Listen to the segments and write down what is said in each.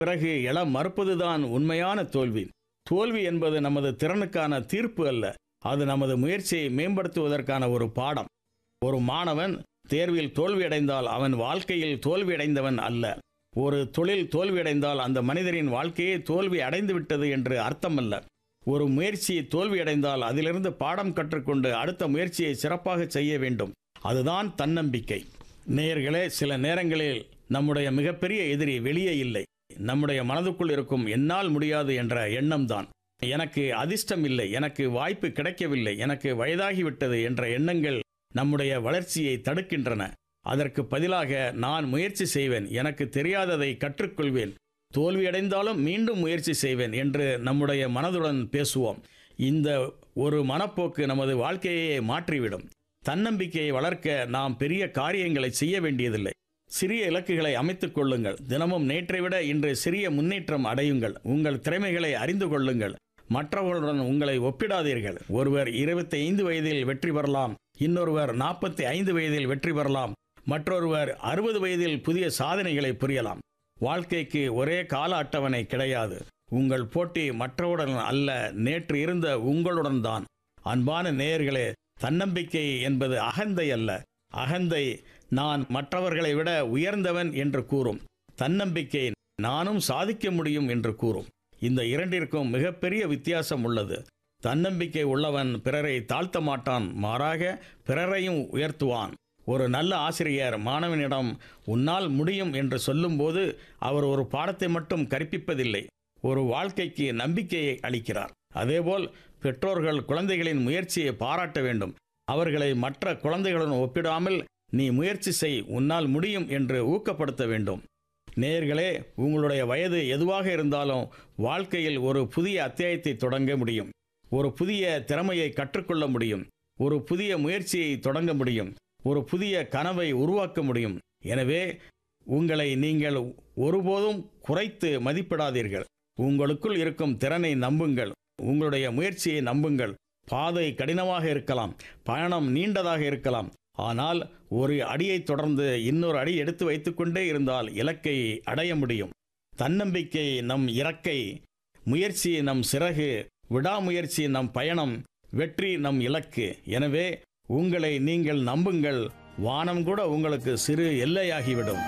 பிறகு எழ மறுப்பதுதான் உண்மையான தோல்வி தோல்வி என்பது நமது திறனுக்கான தீர்ப்பு அல்ல அது நமது முயற்சியை மேம்படுத்துவதற்கான ஒரு பாடம் ஒரு மாணவன் தேர்வில் தோல்வியடைந்தால் அவன் வாழ்க்கையில் தோல்வியடைந்தவன் அல்ல ஒரு தொழில் தோல்வியடைந்தால் அந்த மனிதரின் வாழ்க்கையே தோல்வி அடைந்து விட்டது என்று அர்த்தமல்ல ஒரு முயற்சி தோல்வியடைந்தால் அதிலிருந்து பாடம் கற்றுக்கொண்டு அடுத்த முயற்சியை சிறப்பாக செய்ய வேண்டும் அதுதான் தன்னம்பிக்கை நேயர்களே சில நேரங்களில் நம்முடைய மிகப்பெரிய எதிரி வெளியே இல்லை நம்முடைய மனதுக்குள் இருக்கும் என்னால் முடியாது என்ற எண்ணம்தான் எனக்கு அதிர்ஷ்டம் இல்லை எனக்கு வாய்ப்பு கிடைக்கவில்லை எனக்கு வயதாகிவிட்டது என்ற எண்ணங்கள் நம்முடைய வளர்ச்சியை தடுக்கின்றன அதற்கு பதிலாக நான் முயற்சி செய்வேன் எனக்கு தெரியாததை கற்றுக்கொள்வேன் தோல்வியடைந்தாலும் மீண்டும் முயற்சி செய்வேன் என்று நம்முடைய மனதுடன் பேசுவோம் இந்த ஒரு மனப்போக்கு நமது வாழ்க்கையை மாற்றிவிடும் தன்னம்பிக்கையை வளர்க்க நாம் பெரிய காரியங்களை செய்ய வேண்டியதில்லை சிறிய இலக்குகளை அமைத்துக் கொள்ளுங்கள் தினமும் நேற்றை விட இன்று சிறிய முன்னேற்றம் அடையுங்கள் உங்கள் திறமைகளை அறிந்து கொள்ளுங்கள் மற்றவர்களுடன் உங்களை ஒப்பிடாதீர்கள் ஒருவர் இருபத்தி ஐந்து வயதில் வெற்றி பெறலாம் இன்னொருவர் நாற்பத்தி ஐந்து வயதில் வெற்றி பெறலாம் மற்றொருவர் அறுபது வயதில் புதிய சாதனைகளை புரியலாம் வாழ்க்கைக்கு ஒரே கால அட்டவணை கிடையாது உங்கள் போட்டி மற்றவுடன் அல்ல நேற்று இருந்த உங்களுடன் தான் அன்பான நேயர்களே தன்னம்பிக்கை என்பது அகந்தை அல்ல அகந்தை நான் மற்றவர்களை விட உயர்ந்தவன் என்று கூறும் தன்னம்பிக்கை நானும் சாதிக்க முடியும் என்று கூறும் இந்த இரண்டிற்கும் மிகப்பெரிய வித்தியாசம் உள்ளது தன்னம்பிக்கை உள்ளவன் பிறரை தாழ்த்த மாட்டான் மாறாக பிறரையும் உயர்த்துவான் ஒரு நல்ல ஆசிரியர் மாணவனிடம் உன்னால் முடியும் என்று சொல்லும்போது அவர் ஒரு பாடத்தை மட்டும் கற்பிப்பதில்லை ஒரு வாழ்க்கைக்கு நம்பிக்கையை அளிக்கிறார் அதேபோல் பெற்றோர்கள் குழந்தைகளின் முயற்சியை பாராட்ட வேண்டும் அவர்களை மற்ற குழந்தைகளுடன் ஒப்பிடாமல் நீ முயற்சி செய் உன்னால் முடியும் என்று ஊக்கப்படுத்த வேண்டும் நேயர்களே உங்களுடைய வயது எதுவாக இருந்தாலும் வாழ்க்கையில் ஒரு புதிய அத்தியாயத்தை தொடங்க முடியும் ஒரு புதிய திறமையை கற்றுக்கொள்ள முடியும் ஒரு புதிய முயற்சியை தொடங்க முடியும் ஒரு புதிய கனவை உருவாக்க முடியும் எனவே உங்களை நீங்கள் ஒருபோதும் குறைத்து மதிப்பிடாதீர்கள் உங்களுக்குள் இருக்கும் திறனை நம்புங்கள் உங்களுடைய முயற்சியை நம்புங்கள் பாதை கடினமாக இருக்கலாம் பயணம் நீண்டதாக இருக்கலாம் ஆனால் ஒரு அடியை தொடர்ந்து இன்னொரு அடி எடுத்து வைத்துக்கொண்டே இருந்தால் இலக்கை அடைய முடியும் தன்னம்பிக்கை நம் இறக்கை முயற்சி நம் சிறகு விடாமுயற்சி நம் பயணம் வெற்றி நம் இலக்கு எனவே உங்களை நீங்கள் நம்புங்கள் வானம் கூட உங்களுக்கு சிறு எல்லையாகிவிடும்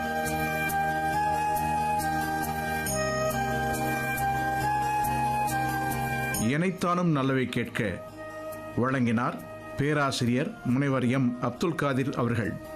இணைத்தானும் நல்லவை கேட்க வழங்கினார் பேராசிரியர் முனைவர் எம் அப்துல் காதிர் அவர்கள்